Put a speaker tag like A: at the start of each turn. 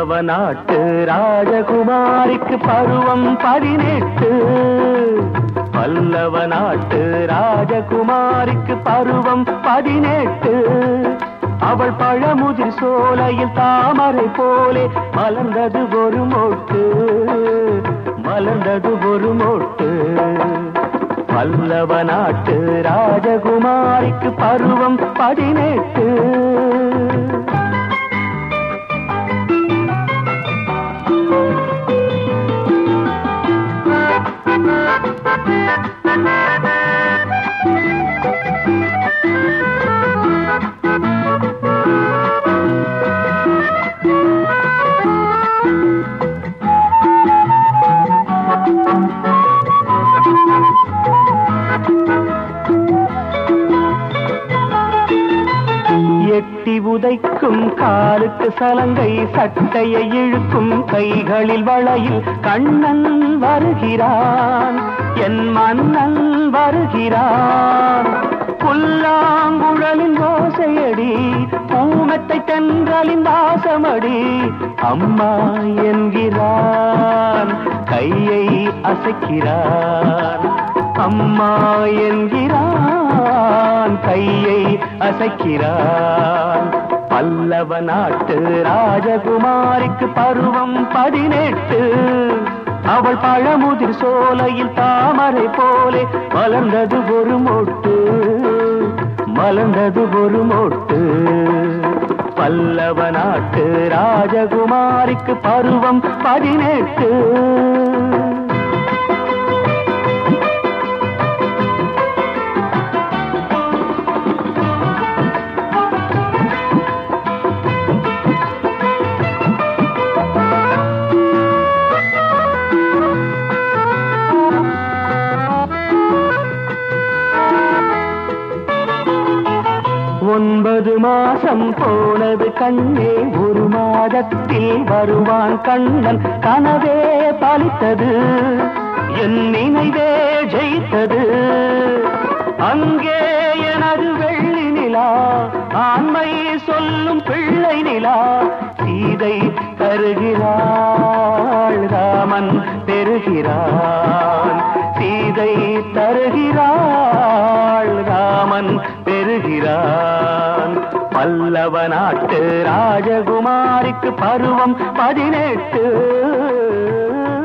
A: பல்லவ நாட்டு ராஜகுமாரிக்கு பருவம் பதினெட்டு பல்லவ நாட்டு ராஜகுமாரிக்கு பருவம் பதினெட்டு அவள் பழமுதிர் சோலையில் தாமரை போலே மலர்ந்தது ஒரு மொட்டு மலர்ந்தது ஒரு மொட்டு பல்லவ நாட்டு ராஜகுமாரிக்கு பருவம் பதினெட்டு எட்டி உதைக்கும் காலுக்கு சலங்கை சட்டையை இழுக்கும் கைகளில் வளையில் கண்ணன் வருகிறான் என் மன்னன் வருகிறான் புல்லாங்குழலின் ஓசையடி பூமத்தை தென்றலின் வாசமடி அம்மா என்கிறான் கையை அசைக்கிறான் அம்மா என்கிறான் கையை அசைக்கிறான் பல்லவ நாட்டு ராஜகுமாரிக்கு பருவம் பதினெட்டு அவள் பழமுதிர் சோலையில் தாமரை போலே மலர்ந்தது ஒரு மொட்டு மலர்ந்தது ஒரு மொட்டு பல்லவ நாட்டு ராஜகுமாரிக்கு பருவம் பதினெட்டு ஒன்பது மாசம் போனது கண்ணே ஒரு மாதத்தில் வருவான் கண்ணன் கனவே பலித்தது என் நினைவே ஜெயித்தது அங்கே எனது வெள்ளி நிலா ஆண்மை சொல்லும் பிள்ளை நிலா சீதை தருகிறாள் ராமன் பெறுகிறான் சீதை தருகிறாள் ராமன் பெறுகிறான் பல்லவ நாட்டு ராஜகுமாரிக்கு பருவம் பதினெட்டு